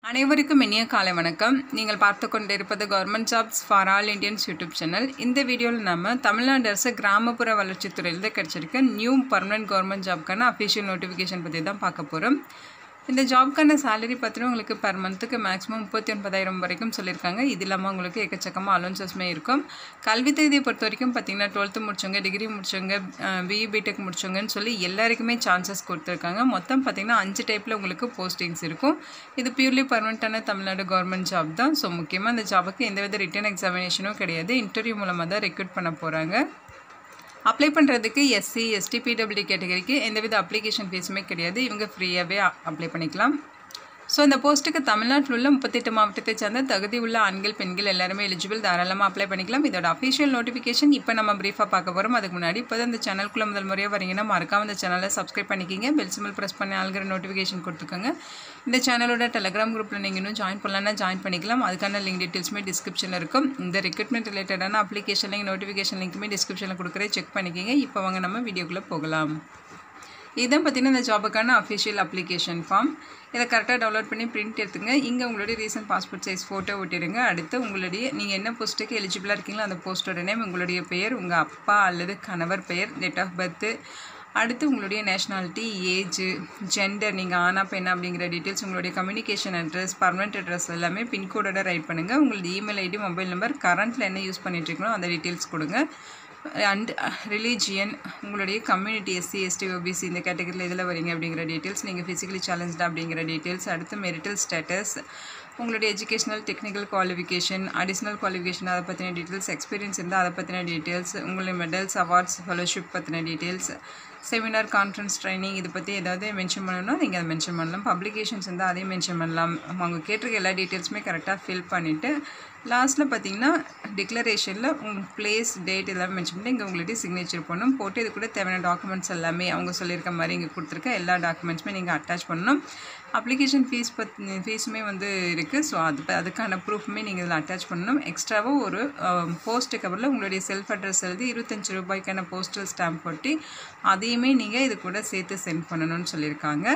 அனைவருக்கும் இனிய காலை வணக்கம் நீங்கள் பார்த்து கொண்டிருப்பது government jobs for all Indians YouTube channel இந்த வீடியோவில் நம்ம தமிழ்நாடு அரசு கிராமப்புற வளர்ச்சித்துறையில் கிடச்சிருக்க நியூ பர்மனன்ட் கவர்மெண்ட் ஜாப்க்கான அஃபிஷியல் நோட்டிஃபிகேஷன் பற்றி தான் பார்க்க போகிறோம் இந்த ஜாப்க்கான சேலரி பார்த்தீங்கன்னா உங்களுக்கு பர் மந்த்துக்கு மேக்ஸிமம் முப்பத்தி ஒன்பதாயிரம் வரைக்கும் சொல்லியிருக்காங்க இது இல்லாமல் உங்களுக்கு எக்கச்சக்கமாக அலோன்சஸ்மே இருக்கும் கல்வி தகுதியை பொறுத்த வரைக்கும் பார்த்தீங்கன்னா டுவெல்த்து முடிச்சவங்க டிகிரி முடிச்சவங்க பிஇ பிடெக் முடிச்சவங்கன்னு சொல்லி எல்லாருக்குமே சான்சஸ் கொடுத்துருக்காங்க மொத்தம் பார்த்தீங்கன்னா அஞ்சு டைப்பில் உங்களுக்கு போஸ்டிங்ஸ் இருக்கும் இது பியூர்லி பர்மனெண்ட்டான தமிழ்நாடு கவர்மெண்ட் ஜாப் தான் ஸோ முக்கியமாக இந்த ஜாபுக்கு எந்தவித ரிட்டன் எக்ஸாமினேஷனும் கிடையாது இன்டர்வியூ மூலமாக தான் ரெக்ரூட் பண்ண போகிறாங்க அப்ளை பண்ணுறதுக்கு எஸ்சி எஸ்டி பிடபிள்யூ கேட்டகரிக்கு எந்தவித அப்ளிகேஷன் ஃபீஸுமே கிடையாது இவங்க ஃப்ரீயாகவே அப்ளை பண்ணிக்கலாம் ஸோ இந்த போஸ்ட்டுக்கு தமிழ்நாட்டில் உள்ள முப்பத்தெட்டு மாவட்டத்தை சேர்ந்த தகுதி உள்ள ஆண்கள் பெண்கள் எல்லாருமே எலிஜிபிள் தாராளமாக அப்ளை பண்ணிக்கலாம் இதோட அஃபிஷியல் நோட்டிஃபிகேஷன் இப்போ நம்ம ப்ரீஃபாக பார்க்க போகிறோம் அதுக்கு முன்னாடி இப்போ இந்த சேனலுக்குள்ள முதல் முறையாக வரீங்கன்னா மறக்காம இந்த சேனலை சப்ஸ்கிரைப் பண்ணிக்கிங்க பெல் சிம்பிள் ப்ரெஸ் பண்ணி ஆளுங்கிற நோட்டிஃபிகேஷன் கொடுத்துக்கோங்க இந்த சேனலோட டெலகிராம் குரூப்பில் நீங்கள் இன்னும் ஜாயின் பண்ணலன்னா ஜாயின் பண்ணிக்கலாம் அதுக்கான லிங்க் டீட்டெயில்ஸுமே டிஸ்கிரிப்ஷனில் இருக்கும் இந்த ரெக்ரூட்மெண்ட் ரிலேட்டடான அப்ளிகேஷன் லிங்க் நோட்டிஃபிகேஷன் லிங்க்குமே டிஸ்கிரிப்ஷனில் கொடுக்குறேன் செக் பண்ணிக்கிங்க இப்போ வாங்க நம்ம வீடியோக்குள்ளே போகலாம் இதான் பார்த்தீங்கன்னா இந்த ஜாபுக்கான அஃபிஷியல் அப்ளிகேஷன் ஃபார்ம் இதை கரெக்டாக டவுன்லோட் பண்ணி பிரிண்ட் எடுத்துங்க இங்கே உங்களுடைய ரீசன்ட் பாஸ்போர்ட் சைஸ் ஃபோட்டோ ஒட்டிடுங்க அடுத்து உங்களுடைய நீங்கள் என்ன போஸ்ட்டுக்கு எலிஜிபிளாக இருக்கீங்களோ அந்த போஸ்ட்டோட நேம் உங்களுடைய பெயர் உங்கள் அப்பா அல்லது கணவர் பெயர் டேட் ஆஃப் பர்த்து அடுத்து உங்களுடைய நேஷ்னாலிட்டி ஏஜ் ஜெண்டர் நீங்கள் ஆனா பெண்ணா அப்படிங்கிற டீட்டெயில்ஸ் உங்களுடைய கம்யூனிகேஷன் அட்ரஸ் பர்மனெண்ட் அட்ரஸ் எல்லாமே பின்கோடோட ரைட் பண்ணுங்கள் உங்களது இமெயில் ஐடி மொபைல் நம்பர் கரண்ட்டில் என்ன யூஸ் பண்ணிட்டுருக்கீங்களோ அந்த டீட்டெயில்ஸ் கொடுங்க அண்ட் ரிலீஜியன் உங்களுடைய கம்யூனிட்டி எஸ்சி எஸ்டி ஓபிசி இந்த கேட்டகரியில் இதில் வரீங்க அப்படிங்கிற டீட்டெயில்ஸ் நீங்கள் ஃபிசிக்கலி சேலஞ்சா அப்படிங்கிற டீட்டெயில்ஸ் அடுத்து மெரிட்டல் ஸ்டேட்டஸ் உங்களுடைய educational technical qualification additional qualification அதை பற்றின டீட்டெயில்ஸ் எக்ஸ்பீரியன்ஸ் இருந்தால் அதை பற்றின டீட்டெயில்ஸ் உங்களுடைய மெடல்ஸ் அவார்ட்ஸ் ஃபெலோஷிப் பற்றின டீட்டெயில்ஸ் செமினார் கான்ஃபரன்ஸ் ட்ரைனிங் இது பற்றி ஏதாவது மென்ஷன் பண்ணணும்னா நீங்கள் அதை மென்ஷன் பண்ணலாம் பப்ளிகேஷன்ஸ் இருந்தால் அதையும் மென்ஷன் பண்ணலாம் அவங்க கேட்டிருக்க எல்லா டீட்டெயில்ஸுமே கரெக்டாக ஃபில் பண்ணிவிட்டு லாஸ்ட்டில் பார்த்தீங்கன்னா டிக்ளரேஷனில் உங்கள் பிளேஸ் டேட் எல்லாமே மென்ஷன் பண்ணி இங்கே உங்களுடைய சிக்னேச்சர் பண்ணணும் போட்டு இது கூட தேவையான டாக்குமெண்ட்ஸ் எல்லாமே அவங்க சொல்லியிருக்க மாதிரி இங்கே கொடுத்துருக்க எல்லா டாக்குமெண்ட்ஸுமே நீங்கள் அட்டாச் பண்ணணும் அப்ளிகேஷன் ஃபீஸ் பத் ஃபீஸுமே வந்து இருக்குது ஸோ அது அதுக்கான ப்ரூஃபுமே நீங்கள் இதில் அட்டாச் பண்ணணும் எக்ஸ்ட்ராவாக ஒரு போஸ்ட் கவரில் உங்களுடைய செல்ஃப் அட்ரஸ் எழுதி இருபத்தஞ்சி ரூபாய்க்கான போஸ்டல் ஸ்டாம்ப் போட்டு அதையுமே நீங்கள் இது கூட சேர்த்து சென்ட் பண்ணணும்னு சொல்லியிருக்காங்க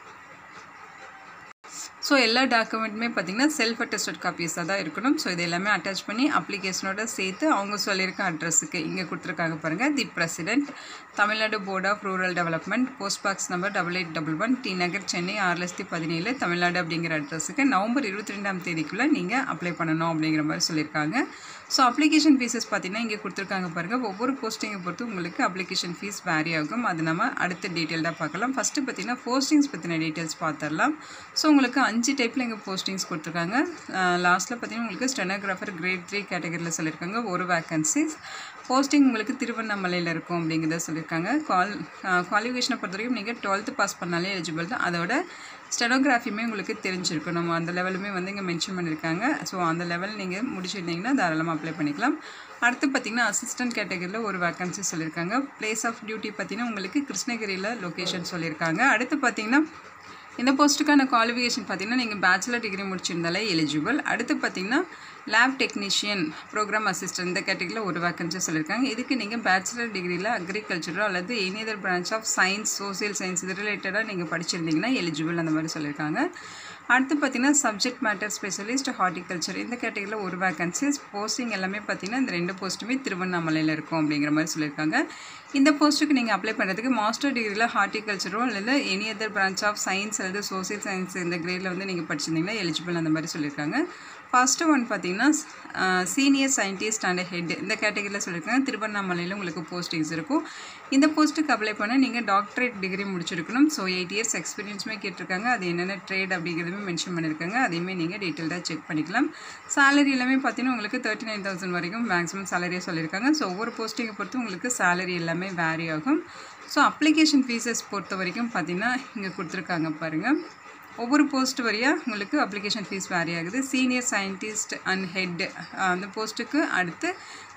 ஸோ எல்லா டாக்குமெண்ட்டுமே பார்த்திங்கன்னா செல்ஃப் அட்டஸ்டட் காப்பீஸாக தான் இருக்கணும் ஸோ இது எல்லாமே அட்டாச் பண்ணி அப்ளிகேஷனோட சேர்த்து அவங்க சொல்லியிருக்க அட்ரஸுக்கு இங்கே கொடுத்துருக்காங்க பாருங்கள் the president Tamil Nadu board of rural development post box number double eight double one T Nagar Chennai ஆறு லட்சத்தி பதினேழு தமிழ்நாடு அப்படிங்கிற அட்ரஸுக்கு நவம்பர் இருபத்தி ரெண்டாம் தேதிக்குள்ளே நீங்கள் அப்ளை பண்ணணும் அப்படிங்கிற மாதிரி சொல்லியிருக்காங்க ஸோ அப்ளிகேஷன் ஃபீஸஸ் பார்த்தீங்கன்னா இங்கே கொடுத்துருக்காங்க பாருங்கள் ஒவ்வொரு போஸ்டிங்கை பொறுத்து உங்களுக்கு அப்ளிகேஷன் ஃபீஸ் வேரி ஆகும் அது நம்ம அடுத்த டீட்டெயில்டாக பார்க்கலாம் ஃபஸ்ட்டு பார்த்தீங்கன்னா போஸ்டிங்ஸ் பற்றின டீட்டெயில்ஸ் பார்த்துடலாம் ஸோ உங்களுக்கு அஞ்சு டைப்பில் இங்கே போஸ்டிங்ஸ் கொடுத்துருக்காங்க லாஸ்ட்டில் பார்த்தீங்கன்னா உங்களுக்கு ஸ்டெனோகிராஃபர் கிரேட் த்ரீ கேட்டகரியில் சொல்லியிருக்காங்க ஒரு வேக்கன்சிஸ் போஸ்டிங் உங்களுக்கு திருவண்ணாமலையில் இருக்கும் அப்படிங்கிறத சொல்லியிருக்காங்க குவால் குவாலிஃபிகேஷனை பொறுத்த வரைக்கும் நீங்கள் டுவெல்த்து பாஸ் பண்ணாலே எலிஜிபிள் தான் அதோட ஸ்டெனோகிராஃபியுமே உங்களுக்கு தெரிஞ்சிருக்கும் நம்ம அந்த லெவலுமே வந்து இங்கே மென்ஷன் பண்ணியிருக்காங்க ஸோ அந்த லெவல் நீங்கள் முடிச்சிருந்தீங்கன்னா தாராளமாக அப்ளை பண்ணிக்கலாம் அடுத்து பார்த்திங்கன்னா அசிஸ்டன்ட் கேட்டகரியில் ஒரு வேக்கன்சி சொல்லியிருக்காங்க பிளேஸ் ஆஃப் டியூட்டி பார்த்திங்கன்னா உங்களுக்கு கிருஷ்ணகிரியில் லொக்கேஷன் சொல்லியிருக்காங்க அடுத்து பார்த்திங்கன்னா இந்த போஸ்ட்டுக்கான குவாலிஃபிகேஷன் பார்த்திங்கன்னா நீங்கள் பேச்சுலர் டிகிரி முடிச்சிருந்தாலே எலிஜிபிள் அடுத்து பார்த்திங்கன்னா லேப் டெக்னீஷியன் ப்ரோக்ராம் அசிஸ்டன்ட் இந்த கேட்டகரியில் ஒரு வேக்கன்சி சொல்லியிருக்காங்க இதுக்கு நீங்கள் பேச்சுலர் டிகிரியில் அக்ரிகல்ச்சரோ அல்லது any other branch of science social science இது ரிலேட்டடாக நீங்கள் படிச்சிருந்தீங்கன்னா எலிஜிபிள் அந்த மாதிரி சொல்லியிருக்காங்க அடுத்து பார்த்திங்கன்னா சப்ஜெக்ட் மேட்டர் ஸ்பெஷலிஸ்ட் ஹார்டிகல்ச்சர் இந்த கேட்டகரியில் ஒரு வேக்கன்சிஸ் போஸ்டிங் எல்லாமே பார்த்திங்கன்னா இந்த ரெண்டு போஸ்ட்டுமே திருவண்ணாமலையில் இருக்கும் அப்படிங்கிற மாதிரி சொல்லியிருக்காங்க இந்த போஸ்ட்டுக்கு நீங்கள் அப்ளை பண்ணுறதுக்கு மாஸ்டர் டிகிரியில் ஹார்டிகல்ச்சரோ அல்லது any other branch of science அல்லது சோசியல் சயின்ஸ் இந்த கிரேடில் வந்து நீங்கள் படிச்சிருந்தீங்கன்னா எலிஜிபிள் அந்த மாதிரி சொல்லியிருக்காங்க ஃபஸ்ட்டு ஒன் பார்த்தீங்கன்னா சீனியர் சயின்டிஸ்ட் அண்ட் ஹெட் இந்த கேட்டகரியில் சொல்லியிருக்காங்க திருவண்ணாமலையில் உங்களுக்கு போஸ்டிங்ஸ் இருக்கும் இந்த போஸ்ட்டுக்கு அப்ளை பண்ண நீங்கள் டாக்டரேட் டிகிரி முடிச்சிருக்கணும் ஸோ எயிட் இயர்ஸ் எக்ஸ்பீரியன்ஸுமே கேட்டிருக்காங்க அது என்னென்ன ட்ரேட் அப்படிங்கிறதுமே மென்ஷன் பண்ணியிருக்காங்க அதையுமே நீங்கள் டீட்டெயில்டாக செக் பண்ணிக்கலாம் சேலரி எல்லாமே பார்த்தீங்கன்னா உங்களுக்கு தேர்ட்டி நைன் தௌசண்ட் வரைக்கும் மேக்ஸிமம் சேலரியாக சொல்லியிருக்காங்க ஸோ ஒவ்வொரு போஸ்டிங்கை பொறுத்து உங்களுக்கு சேலரி எல்லாமே வேரி ஆகும் ஸோ அப்ளிகேஷன் ஃபீஸஸ் பொறுத்த வரைக்கும் பார்த்தீங்கன்னா இங்கே கொடுத்துருக்காங்க பாருங்கள் ஒவ்வொரு போஸ்ட் வழியாக உங்களுக்கு அப்ளிகேஷன் ஃபீஸ் வேரி ஆகுது சீனியர் சயின்டிஸ்ட் அண்ட் ஹெட் அந்த போஸ்ட்டுக்கு அடுத்து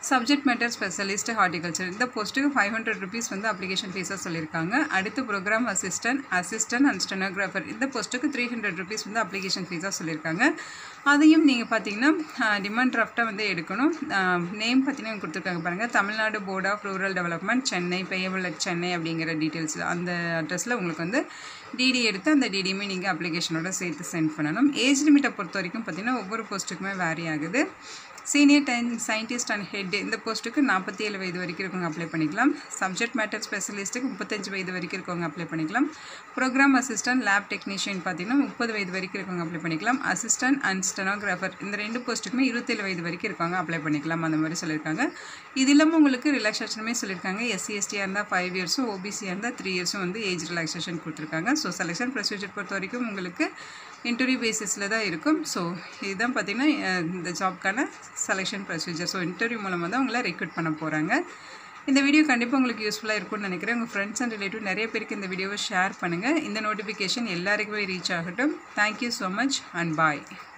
சப்ஜெக்ட் மேட்டர் ஸ்பெஷலிஸ்ட் ஹார்டிகல்ச்சர் இந்த போஸ்ட்டுக்கு ஃபைவ் ஹண்ட்ரட் ருபீஸ் வந்து அப்ளிகேஷன் ஃபீஸாக சொல்லியிருக்காங்க அடுத்து programme assistant assistant and stenographer இந்த போஸ்ட்டுக்கு த்ரீ ஹண்ட்ரட் ருபீஸ் வந்து அப்ளிகேஷன் ஃபீஸாக சொல்லியிருக்காங்க அதையும் நீங்கள் பார்த்தீங்கன்னா டிமாண்ட் டிராஃப்டாக வந்து எடுக்கணும் நேம் பார்த்தீங்கன்னா கொடுத்துருக்காங்க பாருங்கள் Tamil Nadu board of rural development Chennai payable at Chennai அப்படிங்கிற டீட்டெயில்ஸ் அந்த அட்ரஸில் உங்களுக்கு வந்து டிடி எடுத்து அந்த டிடியுமே நீங்கள் அப்ளிகேஷனோட சேர்த்து சென்ட் பண்ணணும் ஏஜ் லிமிட்டை பொறுத்த வரைக்கும் பார்த்தீங்கன்னா ஒவ்வொரு போஸ்ட்டுக்குமே வேரி ஆகுது சீனியர் டைன் சயின்டிஸ்ட் அண்ட் ஹெட் இந்த போஸ்ட்டுக்கு நாற்பத்தி ஏழு வயது வரைக்கும் இருக்கவங்க அப்ளை பண்ணிக்கலாம் சப்ஜெக்ட் மேட்டர் ஸ்பெஷலிஸ்ட்டுக்கு முப்பத்தஞ்சு வயது வரைக்கும் இருக்கவங்க அப்ளை பண்ணிக்கலாம் ப்ரோக்ராம் அசிஸ்டன்ட் லேப் டெக்னீஷியன் பார்த்தீங்கன்னா முப்பது வயது வரைக்கும் இருக்கவங்க அப்ளை பண்ணிக்கலாம் அசிஸ்டன்ட் அண்ட் ஸ்டெனோகிராஃபர் இந்த ரெண்டு போஸ்ட்டுக்குமே இருபத்தேழு வயது வரைக்கும் இருக்கவங்க அப்ளை பண்ணிக்கலாம் அந்த மாதிரி சொல்லியிருக்காங்க இது இல்லாமல் உங்களுக்கு ரிலாக்ஸேஷனுமே சொல்லியிருக்காங்க எஸ்சி எஸ்டியாக இருந்தால் ஃபைவ் இயர்ஸும் ஓபிசியாக இருந்தால் த்ரீ இயர்ஸும் வந்து ஏஜ் ரிலாக்ஸேஷன் கொடுத்துருக்காங்க ஸோ செலெக்ஷன் ப்ரொசீஜர் பொறுத்த வரைக்கும் உங்களுக்கு இன்டர்வியூ பேசிஸில் தான் இருக்கும் ஸோ இதுதான் பார்த்திங்கன்னா இந்த ஜாப்க்கான செலெக்ஷன் ப்ரொசீஜர் ஸோ இன்டர்வியூ மூலமாக தான் உங்களை ரெக்ரூட் பண்ண போகிறாங்க இந்த வீடியோ கண்டிப்பாக உங்களுக்கு யூஸ்ஃபுல்லாக இருக்கும்னு நினைக்கிறேன் உங்கள் ஃப்ரெண்ட்ஸ் அண்ட் ரிலேட்டிவ் நிறைய பேருக்கு இந்த வீடியோவை ஷேர் பண்ணுங்கள் இந்த நோட்டிஃபிகேஷன் எல்லாருக்குமே ரீச் ஆகட்டும் thank you so much and bye